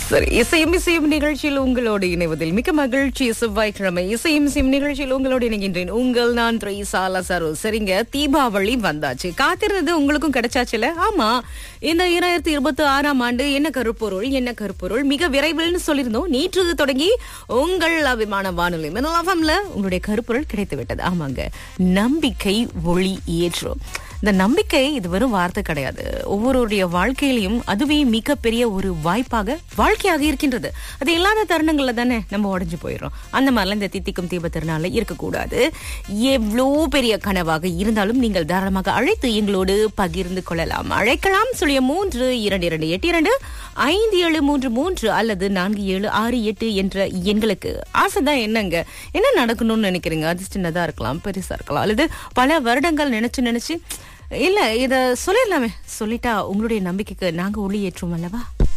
சரி இசையும் இசையும் நிகழ்ச்சியில் உங்களோடு இணைவதில் மிக்க மகிழ்ச்சி செவ்வாய்க்கிழமை இசையும் இசையும் நிகழ்ச்சியில் உங்களோடு இணைகின்றேன் உங்கள் நான் த்ரைசாலா சரு சரிங்க தீபாவளி வந்தாச்சு காத்திருந்தது உங்களுக்கும் கிடைச்சாச்சுல ஆமா இந்த இரண்டாயிரத்தி இருபத்தி ஆறாம் ஆண்டு என்ன கருப்பொருள் என்ன கருப்பொருள் மிக விரைவில்னு சொல்லியிருந்தோம் நேற்று தொடங்கி உங்கள் அபிமான வானொலி மினலாஃபம்ல உங்களுடைய கருப்பொருள் கிடைத்து விட்டது ஆமாங்க நம்பிக்கை ஒளி ஏற்றும் இந்த நம்பிக்கை இது வெறும் வார்த்தை கிடையாது ஒவ்வொருடைய வாழ்க்கையிலையும் அதுவே மிகப்பெரிய ஒரு வாய்ப்பாக வாழ்க்கையாக இருக்கின்றது அது இல்லாத தருணங்கள்ல தானே நம்ம உடஞ்சு போயிடுறோம் அந்த மாதிரிலாம் இந்த தித்திக்கும் தீப திருநாள்ல இருக்கக்கூடாது எவ்வளோ பெரிய கனவாக இருந்தாலும் நீங்கள் தாராளமாக அழைத்து எங்களோடு பகிர்ந்து கொள்ளலாம் அழைக்கலாம் சொல்லிய மூன்று இரண்டு இரண்டு எட்டு இரண்டு ஐந்து ஏழு மூன்று மூன்று அல்லது நான்கு ஏழு ஆறு எட்டு என்ற எண்களுக்கு ஆசைதான் என்னங்க என்ன நடக்கணும்னு நினைக்கிறீங்க அது சின்னதா இருக்கலாம் பெருசா இருக்கலாம் அல்லது பல வருடங்கள் நினைச்சு நினைச்சு இல்ல இத சொல்லிடலாமே சொல்லிட்டா உங்களுடைய நம்பிக்கைக்கு நாங்க ஒளி ஏற்றுவோம் அல்லவா